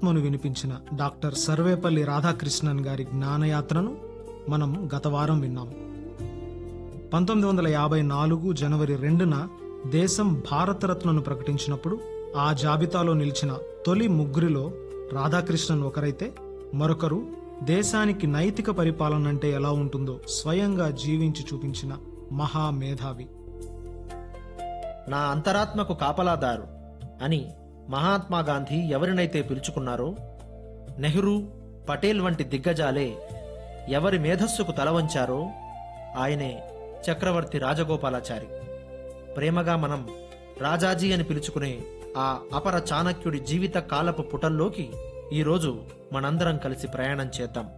పరమాత్మను వినిపించిన డాక్టర్ సర్వేపల్లి రాధాకృష్ణన్ గారి జ్ఞానయాత్రను మనం గత వారం విన్నాం పంతొమ్మిది వందల యాభై నాలుగు జనవరి రెండున దేశం భారతరత్నను ప్రకటించినప్పుడు ఆ జాబితాలో నిలిచిన తొలి ముగ్గురిలో రాధాకృష్ణన్ ఒకరైతే మరొకరు దేశానికి నైతిక పరిపాలన అంటే ఎలా ఉంటుందో స్వయంగా జీవించి చూపించిన మహామేధావి నా అంతరాత్మకు కాపలాదారు అని మహాత్మా గాంధీ ఎవరినైతే పిలుచుకున్నారో నెహ్రూ పటేల్ వంటి దిగ్గజాలే ఎవరి మేధస్సుకు తలవంచారో ఆయనే చక్రవర్తి రాజగోపాలాచారి ప్రేమగా మనం రాజాజీ అని పిలుచుకునే ఆ అపర చాణక్యుడి జీవిత కాలపు పుటల్లోకి ఈరోజు మనందరం కలిసి ప్రయాణం చేద్దాం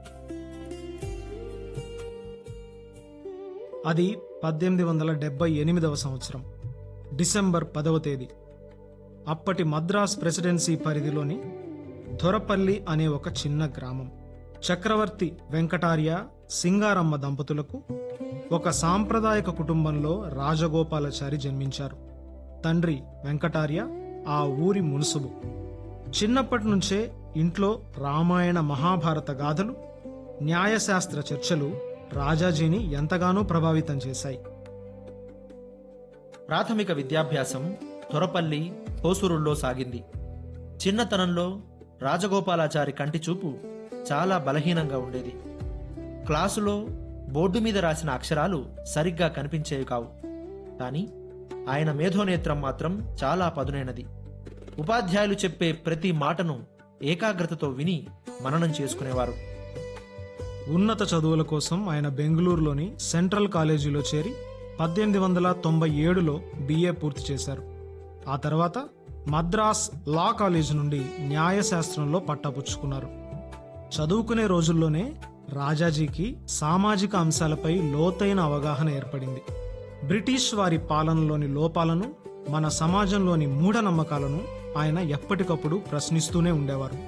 అది పద్దెనిమిది వందల డెబ్బై ఎనిమిదవ సంవత్సరం డిసెంబర్ పదవ తేదీ అప్పటి మద్రాస్ ప్రెసిడెన్సీ పరిధిలోని ధొరపల్లి అనే ఒక చిన్న గ్రామం చక్రవర్తి వెంకటార్య సింగారమ్మ దంపతులకు ఒక సాంప్రదాయక కుటుంబంలో రాజగోపాలాచారి జన్మించారు తండ్రి వెంకటార్య ఆ ఊరి మునుసుబు చిన్నప్పటి నుంచే ఇంట్లో రామాయణ మహాభారత గాథలు న్యాయశాస్త్ర చర్చలు రాజాజీని ఎంతగానో ప్రభావితం చేశాయి ప్రాథమిక విద్యాభ్యాసం త్వరపల్లి హోసూరుల్లో సాగింది చిన్నతనంలో రాజగోపాలాచారి కంటి చూపు చాలా బలహీనంగా ఉండేది క్లాసులో బోర్డు మీద రాసిన అక్షరాలు సరిగ్గా కనిపించేవి కావు కానీ ఆయన మేధోనేత్రం మాత్రం చాలా పదునైనది ఉపాధ్యాయులు చెప్పే ప్రతి మాటను ఏకాగ్రతతో విని మననం చేసుకునేవారు ఉన్నత చదువుల కోసం ఆయన బెంగళూరులోని సెంట్రల్ కాలేజీలో చేరి పద్దెనిమిది వందల తొంభై ఏడులో బిఏ పూర్తి చేశారు ఆ తర్వాత మద్రాస్ లా కాలేజ్ నుండి న్యాయశాస్త్రంలో పట్టాపుచ్చుకున్నారు చదువుకునే రోజుల్లోనే రాజాజీకి సామాజిక అంశాలపై లోతైన అవగాహన ఏర్పడింది బ్రిటిష్ వారి పాలనలోని లోపాలను మన సమాజంలోని మూఢనమ్మకాలను ఆయన ఎప్పటికప్పుడు ప్రశ్నిస్తూనే ఉండేవారు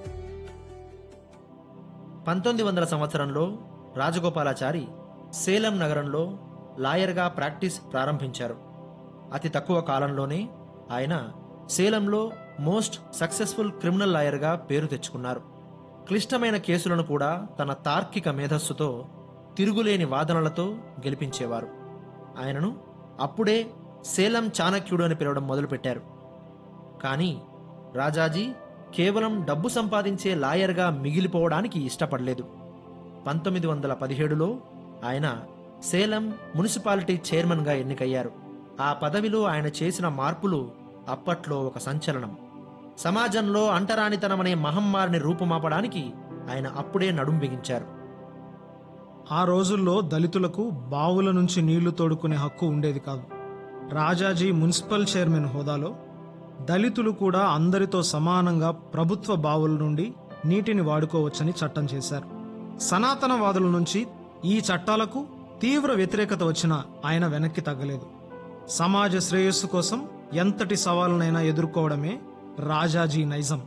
పంతొమ్మిది వందల సంవత్సరంలో రాజగోపాలాచారి సేలం నగరంలో లాయర్గా ప్రాక్టీస్ ప్రారంభించారు అతి తక్కువ కాలంలోనే ఆయన సేలంలో మోస్ట్ సక్సెస్ఫుల్ క్రిమినల్ లాయర్గా పేరు తెచ్చుకున్నారు క్లిష్టమైన కేసులను కూడా తన తార్కిక మేధస్సుతో తిరుగులేని వాదనలతో గెలిపించేవారు ఆయనను అప్పుడే సేలం చాణక్యుడు అని పిలవడం మొదలుపెట్టారు కానీ రాజాజీ కేవలం డబ్బు సంపాదించే లాయర్గా మిగిలిపోవడానికి ఇష్టపడలేదు పంతొమ్మిది వందల పదిహేడులో ఆయన సేలం మున్సిపాలిటీ చైర్మన్గా ఎన్నికయ్యారు ఆ పదవిలో ఆయన చేసిన మార్పులు అప్పట్లో ఒక సంచలనం సమాజంలో అంటరానితనమనే మహమ్మారిని రూపుమాపడానికి ఆయన అప్పుడే నడుం బిగించారు ఆ రోజుల్లో దళితులకు బావుల నుంచి నీళ్లు తోడుకునే హక్కు ఉండేది కాదు రాజాజీ మున్సిపల్ చైర్మన్ హోదాలో దళితులు కూడా అందరితో సమానంగా ప్రభుత్వ బావుల నుండి నీటిని వాడుకోవచ్చని చట్టం చేశారు సనాతనవాదుల నుంచి ఈ చట్టాలకు తీవ్ర వ్యతిరేకత వచ్చినా ఆయన వెనక్కి తగ్గలేదు సమాజ శ్రేయస్సు కోసం ఎంతటి సవాలునైనా ఎదుర్కోవడమే రాజాజీ నైజం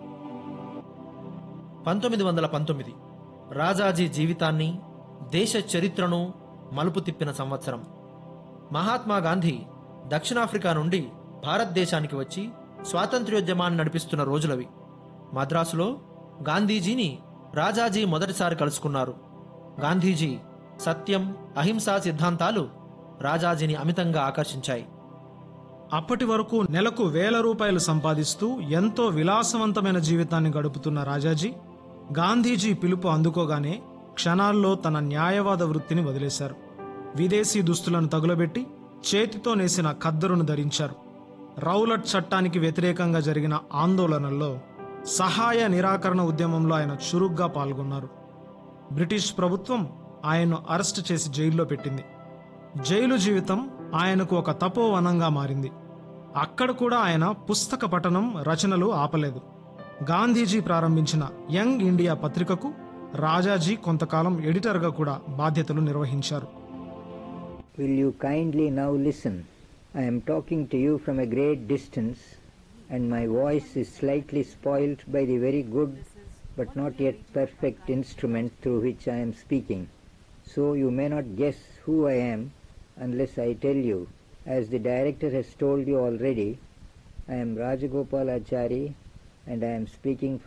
పంతొమ్మిది వందల పంతొమ్మిది రాజాజీ జీవితాన్ని దేశ చరిత్రను మలుపు తిప్పిన సంవత్సరం మహాత్మా గాంధీ దక్షిణాఫ్రికా నుండి భారతదేశానికి వచ్చి స్వాతంత్ర్యోద్యమాన్ని నడిపిస్తున్న రోజులవి మద్రాసులో గాంధీజీని రాజాజీ మొదటిసారి కలుసుకున్నారు గాంధీజీ సత్యం అహింసా సిద్ధాంతాలు రాజాజీని అమితంగా ఆకర్షించాయి అప్పటి వరకు నెలకు వేల రూపాయలు సంపాదిస్తూ ఎంతో విలాసవంతమైన జీవితాన్ని గడుపుతున్న రాజాజీ గాంధీజీ పిలుపు అందుకోగానే క్షణాల్లో తన న్యాయవాద వృత్తిని వదిలేశారు విదేశీ దుస్తులను తగులబెట్టి చేతితో నేసిన ఖద్దరును ధరించారు రౌలట్ చట్టానికి వ్యతిరేకంగా జరిగిన ఆందోళనల్లో సహాయ నిరాకరణ ఉద్యమంలో ఆయన చురుగ్గా పాల్గొన్నారు బ్రిటిష్ ప్రభుత్వం ఆయన్ను అరెస్ట్ చేసి జైల్లో పెట్టింది జైలు జీవితం ఆయనకు ఒక తపోవనంగా మారింది అక్కడ కూడా ఆయన పుస్తక పఠనం రచనలు ఆపలేదు గాంధీజీ ప్రారంభించిన యంగ్ ఇండియా పత్రికకు రాజాజీ కొంతకాలం ఎడిటర్గా కూడా బాధ్యతలు నిర్వహించారు Will you kindly now listen? I am talking to you from a great distance, and my voice is slightly spoilt by the very good but not yet perfect instrument through which I am speaking. So you may not guess who I am unless I tell you. As the director has told you already, I am Rajagopal Achari and I am speaking